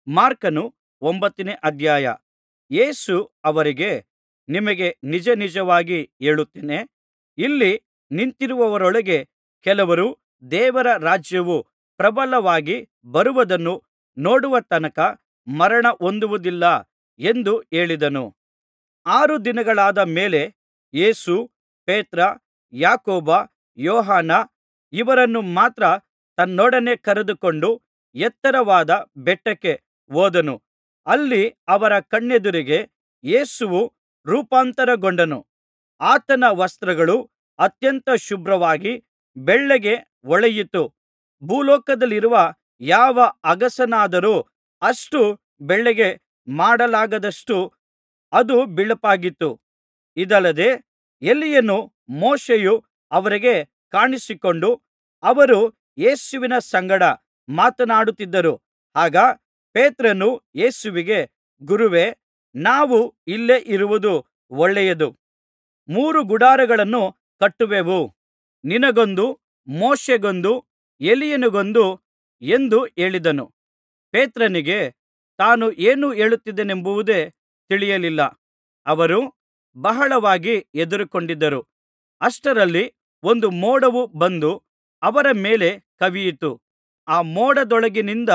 ಮಾರ್ಕನ ಒಂಬತ್ತನೇ ಅಧ್ಯಾಯ ಯೇಸು ಅವರಿಗೆ ನಿಮಗೆ ನಿಜನಿಜವಾಗಿ ಹೇಳುತ್ತೇನೆ ಇಲ್ಲಿ ನಿಂತಿರುವವರೊಳಗೆ ಕೆಲವರು ದೇವರ ರಾಜ್ಯವು ಪ್ರಬಲವಾಗಿ ಬರುವುದನ್ನು ನೋಡುವ ತನಕ ಮರಣ ಹೊಂದುವುದಿಲ್ಲ ಎಂದು ಹೇಳಿದನು ಆರು ದಿನಗಳಾದ ಮೇಲೆ ಯೇಸು ಪೇತ್ರ ಯಾಕೋಬ ಯೋಹಾನ ಇವರನ್ನು ಮಾತ್ರ ತನ್ನೊಡನೆ ಕರೆದುಕೊಂಡು ಎತ್ತರವಾದ ಬೆಟ್ಟಕ್ಕೆ ಹೋದನು ಅಲ್ಲಿ ಅವರ ಕಣ್ಣೆದುರಿಗೆ ಯೇಸುವು ರೂಪಾಂತರಗೊಂಡನು ಆತನ ವಸ್ತ್ರಗಳು ಅತ್ಯಂತ ಶುಭ್ರವಾಗಿ ಬೆಳ್ಳಗೆ ಹೊಳೆಯಿತು ಭೂಲೋಕದಲ್ಲಿರುವ ಯಾವ ಅಗಸನಾದರೂ ಅಷ್ಟು ಬೆಳ್ಳಗೆ ಮಾಡಲಾಗದಷ್ಟು ಅದು ಬಿಳುಪಾಗಿತ್ತು ಇದಲ್ಲದೆ ಎಲೀಯನೂ ಮೋಶೆಯೂ ಅವರಿಗೆ ಕಾಣಿಸಿಕೊಂಡು ಅವರು ಯೇಸುವಿನ ಸಂಗಡ ಮಾತನಾಡುತ್ತಿದ್ದರು ಆಗ ಪೇತ್ರನು ಯೇಸುವಿಗೆ ಗುರುವೇ ನಾವು ಇಲ್ಲೇ ಇರುವುದು ಒಳ್ಳೆಯದು ಮೂರು ಗುಡಾರಗಳನ್ನು ಕಟ್ಟುವೆವು ನಿನಗೊಂದು ಮೋಶೆಗೊಂದು ಎಲೀಯನಿಗೊಂದು ಎಂದು ಹೇಳಿದನು ಪೇತ್ರನಿಗೆ ತಾನು ಏನು ಹೇಳುತ್ತಿದ್ದಾನೆಂಬುದೇ ತಿಳಿಯಲಿಲ್ಲ ಅವರು ಬಹಳವಾಗಿ ಹೆದರಿಕೊಂಡಿದ್ದರು ಅಷ್ಟರಲ್ಲಿ ಒಂದು ಮೋಡವು ಬಂದು ಅವರ ಮೇಲೆ ಕವಿಯಿತು ಆ ಮೋಡದೊಳಗಿನಿಂದ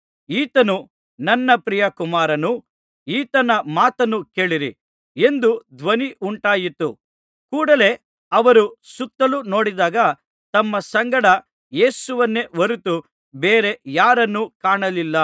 ಈತನು ನನ್ನ ಪ್ರಿಯ ಕುಮಾರನು ಈತನ ಮಾತನ್ನು ಕೇಳಿರಿ ಎಂದು ಧ್ವನಿ ಉಂಟಾಯಿತು ಕೂಡಲೇ ಅವರು ಸುತ್ತಲು ನೋಡಿದಾಗ ತಮ್ಮ ಸಂಗಡ ಯೇಸುವನ್ನೇ ಹೊರತು ಬೇರೆ ಯಾರನ್ನೂ ಕಾಣಲಿಲ್ಲ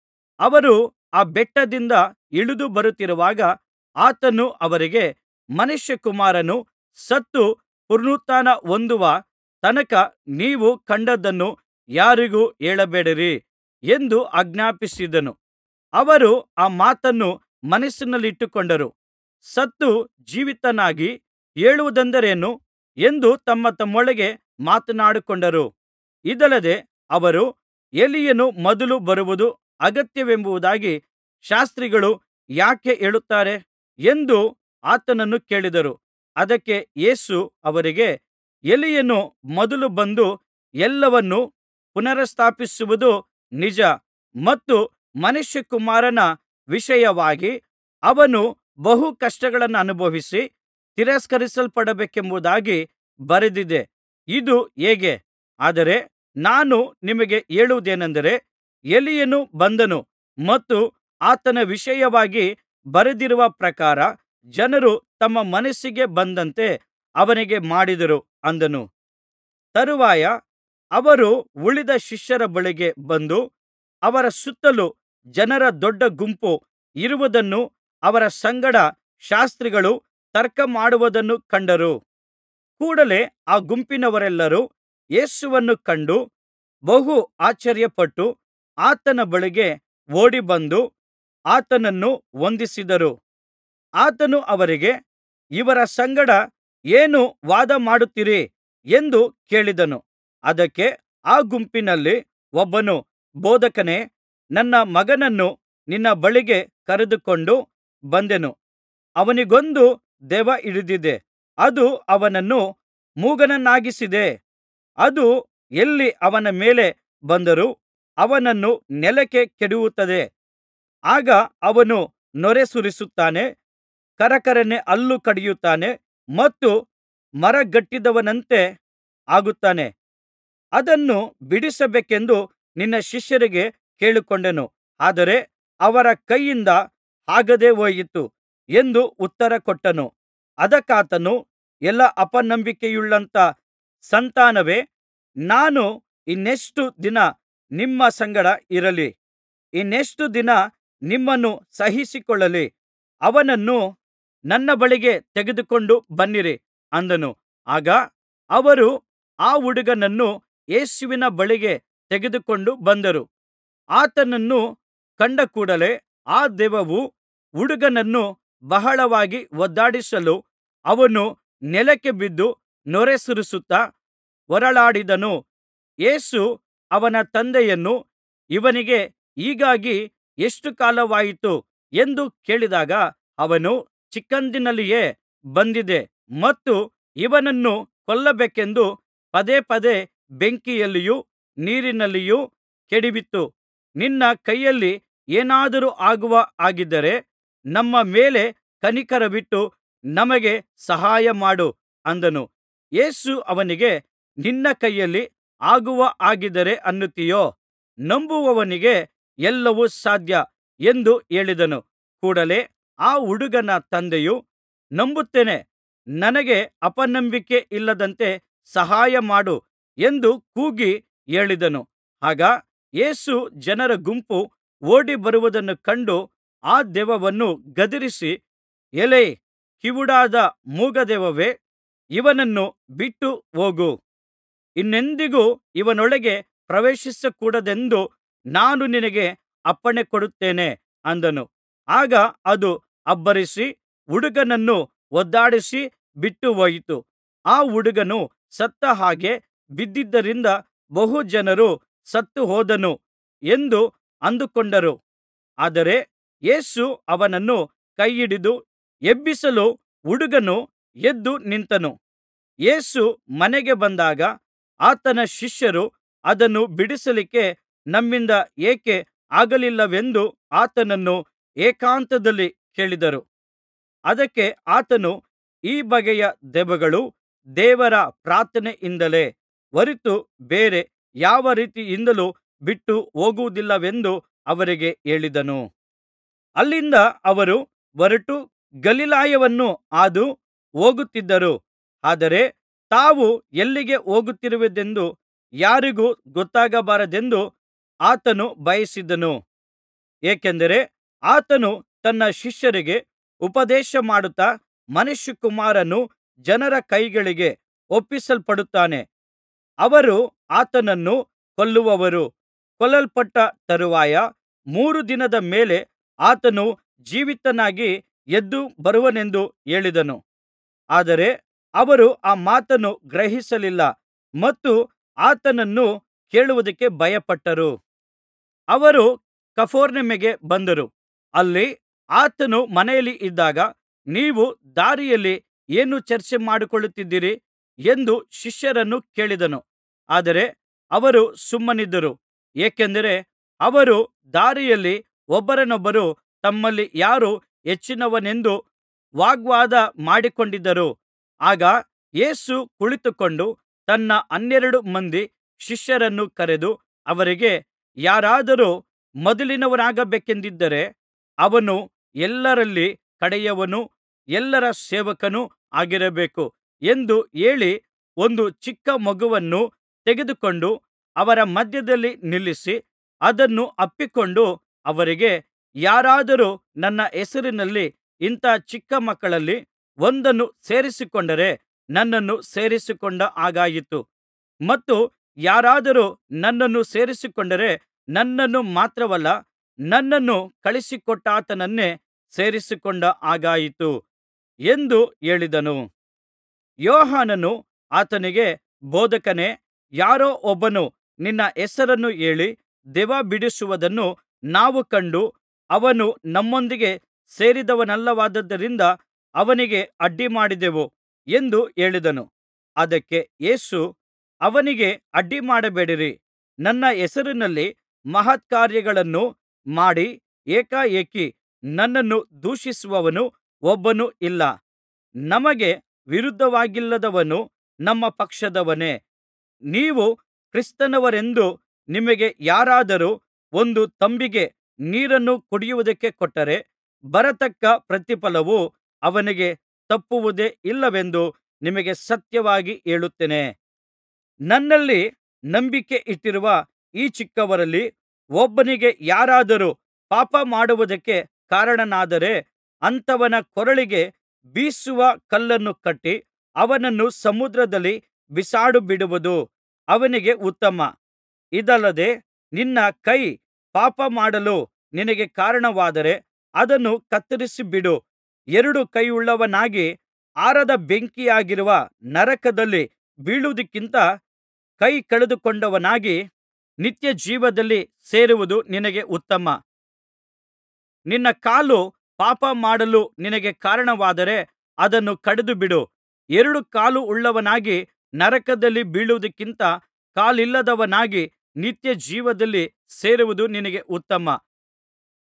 ಅವರು ಆ ಬೆಟ್ಟದಿಂದ ಇಳಿದು ಬರುತ್ತಿರುವಾಗ ಆತನು ಅವರಿಗೆ ಮನುಷ್ಯಕುಮಾರನು ಸತ್ತು ಪುನರುತ್ಥಾನ ಹೊಂದುವ ತನಕ ನೀವು ಕಂಡದ್ದನ್ನು ಯಾರಿಗೂ ಹೇಳಬೇಡಿರಿ ಎಂದು ಆಜ್ಞಾಪಿಸಿದನು ಅವರು ಆ ಮಾತನ್ನು ಮನಸ್ಸಿನಲ್ಲಿಟ್ಟುಕೊಂಡರು ಸತ್ತು ಜೀವಿತನಾಗಿ ಏಳುವುದೆಂದರೇನು ಎಂದು ತಮ್ಮ ತಮ್ಮೊಳಗೆ ಮಾತನಾಡಿಕೊಂಡರು ಇದಲ್ಲದೆ ಅವರು ಎಲೀಯನು ಮೊದಲು ಬರುವುದು ಅಗತ್ಯವೆಂಬುದಾಗಿ ಶಾಸ್ತ್ರಿಗಳು ಯಾಕೆ ಹೇಳುತ್ತಾರೆ ಎಂದು ಆತನನ್ನು ಕೇಳಿದರು ಅದಕ್ಕೆ ಯೇಸು ಅವರಿಗೆ ಎಲೀಯನು ಮೊದಲು ಬಂದು ಎಲ್ಲವನ್ನೂ ಪುನರುತ್ಥಾಪಿಸುವುದು ನಿಜ ಮತ್ತು ಮನುಷ್ಯಕುಮಾರನ ವಿಷಯವಾಗಿ ಅವನು ಬಹು ಕಷ್ಟಗಳನ್ನನುಭವಿಸಿ ತಿರಸ್ಕರಿಸಲ್ಪಡಬೇಕೆಂಬುದಾಗಿ ಬರೆದಿದೆ ಇದು ಹೀಗೆ ಆದರೆ ನಾನು ನಿಮಗೆ ಹೇಳುವುದೇನಂದರೆ ಎಲೀಯನು ಬಂದನು ಮತ್ತು ಆತನ ವಿಷಯವಾಗಿ ಬರೆದಿರುವ ಪ್ರಕಾರ ಜನರು ತಮ್ಮ ಮನಸ್ಸಿಗೆ ಬಂದಂತೆ ಅವನಿಗೆ ಮಾಡಿದರು ಅಂದನು ತರುವಾಯ ಅವರು ಉಳಿದ ಶಿಷ್ಯರ ಬಳಿಗೆ ಬಂದು ಅವರ ಸುತ್ತಲು ಜನರ ದೊಡ್ಡ ಗುಂಪು ಇರುವುದನ್ನೂ ಅವರ ಸಂಗಡ ಶಾಸ್ತ್ರಿಗಳು ತರ್ಕಮಾಡುವುದನ್ನೂ ಕಂಡರು ಕೂಡಲೆ ಆ ಗುಂಪಿನವರೆಲ್ಲರೂ ಯೇಸುವನ್ನು ಕಂಡು ಬಹು ಆಶ್ಚರ್ಯಪಟ್ಟು ಆತನ ಬಳಿಗೆ ಓಡಿಬಂದು ಆತನನ್ನು ವಂದಿಸಿದರು ಆತನು ಅವರಿಗೆ ಇವರ ಸಂಗಡ ಏನು ವಾದಮಾಡುತ್ತೀರಿ ಎಂದು ಕೇಳಿದನು ಅದಕ್ಕೆ ಆ ಗುಂಪಿನಲ್ಲಿ ಒಬ್ಬನು ಬೋಧಕನೇ ನನ್ನ ಮಗನನ್ನು ನಿನ್ನ ಬಳಿಗೆ ಕರೆದುಕೊಂಡು ಬಂದೆನು ಅವನಿಗೊಂದು ದೆವ್ವ ಹಿಡಿದಿದೆ ಅದು ಅವನನ್ನು ಮೂಗನನ್ನಾಗಿಸಿದೆ ಅದು ಎಲ್ಲಿ ಅವನ ಮೇಲೆ ಬಂದರೂ ಅವನನ್ನು ನೆಲಕ್ಕೆ ಕೆಡವುತ್ತದೆ ಆಗ ಅವನು ನೊರೆ ಸುರಿಸುತ್ತಾನೆ ಕರಕರನೆ ಹಲ್ಲು ಕಡಿಯುತ್ತಾನೆ ಮತ್ತು ಮರಗಟ್ಟಿದವನಂತೆ ಆಗುತ್ತಾನೆ ಅದನ್ನು ಬಿಡಿಸಬೇಕೆಂದು ನಿನ್ನ ಶಿಷ್ಯರಿಗೆ ಕೇಳಿಕೊಂಡೆನು ಆದರೆ ಅವರ ಕೈಯಿಂದ ಆಗದೆ ಹೋಯಿತು ಎಂದು ಉತ್ತರ ಕೊಟ್ಟನು ಅದಕ್ಕಾತನು ಎಲ್ಲಾ ಅಪನಂಬಿಕೆಯುಳ್ಳಂಥ ಸಂತಾನವೇ ನಾನು ಇನ್ನೆಷ್ಟು ದಿನ ನಿಮ್ಮ ಸಂಗಡ ಇರಲಿ ಇನ್ನೆಷ್ಟು ದಿನ ನಿಮ್ಮನ್ನು ಸಹಿಸಿಕೊಳ್ಳಲಿ ಅವನನ್ನು ನನ್ನ ಬಳಿಗೆ ತೆಗೆದುಕೊಂಡು ಬನ್ನಿರಿ ಅಂದನು ಆಗ ಅವರು ಆ ಹುಡುಗನನ್ನು ಯೇಸುವಿನ ಬಳಿಗೆ ತೆಗೆದುಕೊಂಡು ಬಂದರು ಆತನನ್ನು ಕಂಡ ಕೂಡಲೆ ಆ ದೆವ್ವವು ಹುಡುಗನನ್ನು ಬಹಳವಾಗಿ ಒದ್ದಾಡಿಸಲು ಅವನು ನೆಲಕ್ಕೆ ಬಿದ್ದು ನೊರೆ ಸುರಿಸುತ್ತಾ ಹೊರಳಾಡಿದನು ಯೇಸು ಅವನ ತಂದೆಯನ್ನು ಇವನಿಗೆ ಹೀಗಾಗಿ ಎಷ್ಟು ಕಾಲವಾಯಿತು ಎಂದು ಕೇಳಿದಾಗ ಅವನು ಚಿಕ್ಕಂದಿನಲ್ಲಿಯೇ ಬಂದಿದೆ ಮತ್ತು ಇವನನ್ನು ಕೊಲ್ಲಬೇಕೆಂದು ಪದೇ ಪದೇ ಬೆಂಕಿಯಲ್ಲಿಯೂ ನೀರಿನಲ್ಲಿಯೂ ಕೆಡವಿತು ನಿನ್ನ ಕೈಯಲ್ಲಿ ಏನಾದರೂ ಆಗುವ ಹಾಗಿದ್ದರೆ ನಮ್ಮ ಮೇಲೆ ಕನಿಕರವಿಟ್ಟು ನಮಗೆ ಸಹಾಯಮಾಡು ಅಂದನು ಯೇಸು ಅವನಿಗೆ ನಿನ್ನ ಕೈಯಲ್ಲಿ ಆಗುವ ಹಾಗಿದ್ದರೆ ಅನ್ನುತ್ತೀಯೋ ನಂಬುವವನಿಗೆ ಎಲ್ಲವೂ ಸಾಧ್ಯ ಎಂದು ಹೇಳಿದನು ಕೂಡಲೆ ಆ ಹುಡುಗನ ತಂದೆಯು ನಂಬುತ್ತೇನೆ ನನಗೆ ಅಪನಂಬಿಕೆ ಇಲ್ಲದಂತೆ ಸಹಾಯಮಾಡು ಎಂದು ಕೂಗಿ ಹೇಳಿದನು ಆಗ ಯೇಸು ಜನರ ಗುಂಪು ಓಡಿಬರುವುದನ್ನು ಕಂಡು ಆ ದೆವ್ವವನ್ನು ಗದರಿಸಿ ಎಲೈ ಕಿವುಡಾದ ಮೂಗದೆವ್ವವೇ ಇವನನ್ನು ಬಿಟ್ಟು ಹೋಗು ಇನ್ನೆಂದಿಗೂ ಇವನೊಳಗೆ ಪ್ರವೇಶಿಸಕೂಡದೆಂದು ನಾನು ನಿನಗೆ ಅಪ್ಪಣೆ ಕೊಡುತ್ತೇನೆ ಅಂದನು ಆಗ ಅದು ಅಬ್ಬರಿಸಿ ಹುಡುಗನನ್ನು ಒದ್ದಾಡಿಸಿ ಬಿಟ್ಟುಹೋಯಿತು ಆ ಹುಡುಗನು ಸತ್ತ ಹಾಗೆ ಬಿದ್ದದ್ದರಿಂದ ಬಹು ಜನರು ಸತ್ತುಹೋದನು ಎಂದು ಅಂದುಕೊಂಡರು ಆದರೆ ಯೇಸು ಅವನನ್ನು ಕೈಹಿಡಿದು ಎಬ್ಬಿಸಲು ಹುಡುಗನು ಎದ್ದು ನಿಂತನು ಯೇಸು ಮನೆಗೆ ಬಂದಾಗ ಆತನ ಶಿಷ್ಯರು ಅದನ್ನು ಬಿಡಿಸಲಿಕ್ಕೆ ನಮ್ಮಿಂದ ಏಕೆ ಆಗಲಿಲ್ಲವೆಂದು ಆತನನ್ನು ಏಕಾಂತದಲ್ಲಿ ಕೇಳಿದರು ಅದಕ್ಕೆ ಆತನು ಈ ಬಗೆಯ ದೆವ್ವಗಳು ದೇವರ ಪ್ರಾರ್ಥನೆಯಿಂದಲೇ ಹೊರತು ಬೇರೆ ಯಾವ ರೀತಿಯಿಂದಲೂ ಬಿಟ್ಟು ಹೋಗುವುದಿಲ್ಲವೆಂದು ಅವರಿಗೆ ಹೇಳಿದನು ಅಲ್ಲಿಂದ ಅವರು ಹೊರಟು ಗಲಿಲಾಯವನ್ನು ಹಾದು ಹೋಗುತ್ತಿದ್ದರು ಆದರೆ ತಾವು ಎಲ್ಲಿಗೆ ಹೋಗುತ್ತಿರುವುದೆಂದು ಯಾರಿಗೂ ಗೊತ್ತಾಗಬಾರದೆಂದು ಆತನು ಬಯಸಿದ್ದನು ಏಕೆಂದರೆ ಆತನು ತನ್ನ ಶಿಷ್ಯರಿಗೆ ಉಪದೇಶಮಾಡುತ್ತಾ ಮನುಷ್ಯಕುಮಾರನು ಜನರ ಕೈಗಳಿಗೆ ಒಪ್ಪಿಸಲ್ಪಡುತ್ತಾನೆ ಅವರು ಆತನನ್ನು ಕೊಲ್ಲುವರು ಕೊಲ್ಲಲ್ಪಟ್ಟ ತರುವಾಯ ಮೂರು ದಿನದ ಮೇಲೆ ಆತನು ಜೀವಿತನಾಗಿ ಎದ್ದು ಬರುವನೆಂದು ಹೇಳಿದನು ಆದರೆ ಅವರು ಆ ಮಾತನ್ನು ಗ್ರಹಿಸಲಿಲ್ಲ ಮತ್ತು ಆತನನ್ನು ಕೇಳುವುದಕ್ಕೆ ಭಯಪಟ್ಟರು ಅವರು ಕಪೆರ್ನೌಮಿಗೆ ಬಂದರು ಅಲ್ಲಿ ಆತನು ಮನೆಯಲ್ಲಿ ಇದ್ದಾಗ ನೀವು ದಾರಿಯಲ್ಲಿ ಏನು ಚರ್ಚೆ ಮಾಡಿಕೊಳ್ಳುತ್ತಿದ್ದಿರಿ ಎಂದು ಶಿಷ್ಯರನ್ನು ಕೇಳಿದನು ಆದರೆ ಅವರು ಸುಮ್ಮನಿದ್ದರು ಏಕೆಂದರೆ ಅವರು ದಾರಿಯಲ್ಲಿ ಒಬ್ಬರನೊಬ್ಬರು ತಮ್ಮಲ್ಲಿ ಯಾರು ಹೆಚ್ಚಿನವನೆಂದು ವಾಗ್ವಾದ ಮಾಡಿಕೊಂಡಿದ್ದರು ಆಗ ಯೇಸು ಕುಳಿತುಕೊಂಡು ತನ್ನ ಹನ್ನೆರಡು ಮಂದಿ ಶಿಷ್ಯರನ್ನು ಕರೆದು ಅವರಿಗೆ ಯಾರಾದರೂ ಮೊದಲಿನವನಾಗಬೇಕೆಂದಿದ್ದರೆ ಅವನು ಎಲ್ಲರಲ್ಲಿ ಕಡೆಯವನೂ ಎಲ್ಲರ ಸೇವಕನೂ ಆಗಿರಬೇಕು ಎಂದು ಹೇಳಿ ಒಂದು ಚಿಕ್ಕ ಮಗುವನ್ನು ತೆಗೆದುಕೊಂಡು ಅವರ ಮಧ್ಯದಲ್ಲಿ ನಿಲ್ಲಿಸಿ ಅದನ್ನು ಅಪ್ಪಿಕೊಂಡು ಅವರಿಗೆ ಯಾರಾದರೂ ನನ್ನ ಹೆಸರಿನಲ್ಲಿ ಇಂಥ ಚಿಕ್ಕ ಮಕ್ಕಳಲ್ಲಿ ಒಂದನ್ನು ಸೇರಿಸಿಕೊಂಡರೆ ನನ್ನನ್ನು ಸೇರಿಸಿಕೊಂಡ ಹಾಗಾಯಿತು ಮತ್ತು ಯಾರಾದರೂ ನನ್ನನ್ನು ಸೇರಿಸಿಕೊಂಡರೆ ನನ್ನನ್ನು ಮಾತ್ರವಲ್ಲ ನನ್ನನ್ನು ಕಳುಹಿಸಿಕೊಟ್ಟಾತನನ್ನೇ ಸೇರಿಸಿಕೊಂಡ ಹಾಗಾಯಿತು ಎಂದು ಹೇಳಿದನು ಯೋಹಾನನು ಆತನಿಗೆ ಬೋಧಕನೇ ಯಾರೋ ಒಬ್ಬನು ನಿನ್ನ ಹೆಸರನ್ನು ಹೇಳಿ ದೆವ್ವ ಬಿಡಿಸುವುದನ್ನು ನಾವು ಕಂಡು ಅವನು ನಮ್ಮೊಂದಿಗೆ ಸೇರಿದವನಲ್ಲವಾದ್ದರಿಂದ ಅವನಿಗೆ ಅಡ್ಡಿಮಾಡಿದೆವು ಎಂದು ಹೇಳಿದನು ಅದಕ್ಕೆ ಯೇಸು ಅವನಿಗೆ ಅಡ್ಡಿಮಾಡಬೇಡಿರಿ ನನ್ನ ಹೆಸರಿನಲ್ಲಿ ಮಹತ್ಕಾರ್ಯಗಳನ್ನು ಮಾಡಿ ಏಕಾಏಕಿ ನನ್ನನ್ನು ದೂಷಿಸುವವನು ಒಬ್ಬನೂ ಇಲ್ಲ ನಮಗೆ ವಿರುದ್ಧವಾಗಿಲ್ಲದವನು ನಮ್ಮ ಪಕ್ಷದವನೇ ನೀವು ಕ್ರಿಸ್ತನವರೆಂದು ನಿಮಗೆ ಯಾರಾದರೂ ಒಂದು ತಂಬಿಗೆ ನೀರನ್ನು ಕುಡಿಯುವುದಕ್ಕೆ ಕೊಟ್ಟರೆ ಬರತಕ್ಕ ಪ್ರತಿಫಲವು ಅವನಿಗೆ ತಪ್ಪುವುದೇ ಇಲ್ಲವೆಂದು ನಿಮಗೆ ಸತ್ಯವಾಗಿ ಹೇಳುತ್ತೇನೆ ನನ್ನಲ್ಲಿ ನಂಬಿಕೆ ಇಟ್ಟಿರುವ ಈ ಚಿಕ್ಕವರಲ್ಲಿ ಒಬ್ಬನಿಗೆ ಯಾರಾದರೂ ಪಾಪ ಮಾಡುವುದಕ್ಕೆ ಕಾರಣನಾದರೆ ಅಂಥವನ ಕೊರಳಿಗೆ ಬೀಸುವ ಕಲ್ಲನ್ನು ಕಟ್ಟಿ ಅವನನ್ನು ಸಮುದ್ರದಲ್ಲಿ ಬಿಸಾಡಿಬಿಡುವುದು ಅವನಿಗೆ ಉತ್ತಮ ಇದಲ್ಲದೆ ನಿನ್ನ ಕೈ ಪಾಪ ಮಾಡಲು ನಿನಗೆ ಕಾರಣವಾದರೆ ಅದನ್ನು ಕತ್ತರಿಸಿಬಿಡು ಎರಡು ಕೈಯುಳ್ಳವನಾಗಿ ಆರದ ಬೆಂಕಿಯಾಗಿರುವ ನರಕದಲ್ಲಿ ಬೀಳುವುದಕ್ಕಿಂತ ಕೈ ಕಳೆದುಕೊಂಡವನಾಗಿ ನಿತ್ಯಜೀವದಲ್ಲಿ ಸೇರುವುದು ನಿನಗೆ ಉತ್ತಮ ನಿನ್ನ ಕಾಲು ಪಾಪ ಮಾಡಲು ನಿನಗೆ ಕಾರಣವಾದರೆ ಅದನ್ನು ಕಡಿದುಬಿಡು ಎರಡು ಕಾಲು ಉಳ್ಳವನಾಗಿ ನರಕದಲ್ಲಿ ಬೀಳುವುದಕ್ಕಿಂತ ಕಾಲಿಲ್ಲದವನಾಗಿ ನಿತ್ಯಜೀವದಲ್ಲಿ ಸೇರುವುದು ನಿನಗೆ ಉತ್ತಮ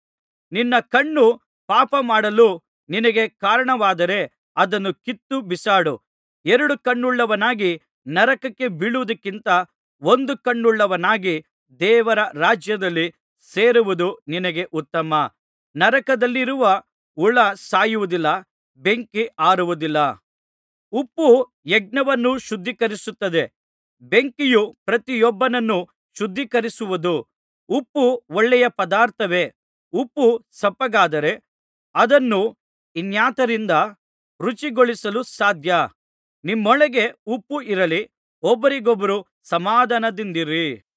ನಿನ್ನ ಕಣ್ಣು ಪಾಪಮಾಡಲು ನಿನಗೆ ಕಾರಣವಾದರೆ ಅದನ್ನು ಕಿತ್ತು ಬಿಸಾಡು ಎರಡು ಕಣ್ಣುಳ್ಳವನಾಗಿ ನರಕಕ್ಕೆ ಬೀಳುವುದಕ್ಕಿಂತ ಒಂದು ಕಣ್ಣುಳ್ಳವನಾಗಿ ದೇವರ ರಾಜ್ಯದಲ್ಲಿ ಸೇರುವುದು ನಿನಗೆ ಉತ್ತಮ ನರಕದಲ್ಲಿರುವ ಹುಳ ಸಾಯುವುದಿಲ್ಲ ಬೆಂಕಿ ಆರುವುದಿಲ್ಲ ಉಪ್ಪು ಯಜ್ಞವನ್ನು ಶುದ್ಧೀಕರಿಸುತ್ತದೆ ಬೆಂಕಿಯು ಪ್ರತಿಯೊಬ್ಬನನ್ನು ಶುದ್ಧೀಕರಿಸುವುದು ಉಪ್ಪು ಒಳ್ಳೆಯ ಪದಾರ್ಥವೇ ಉಪ್ಪು ಸಪ್ಪಗಾದರೆ ಅದನ್ನು ಇನ್ನಾತರಿಂದ ರುಚಿಗೊಳಿಸಲು ಸಾಧ್ಯ ನಿಮ್ಮೊಳಗೆ ಉಪ್ಪು ಇರಲಿ ಒಬ್ಬರಿಗೊಬ್ಬರು ಸಮಾಧಾನದಿಂದಿರಿ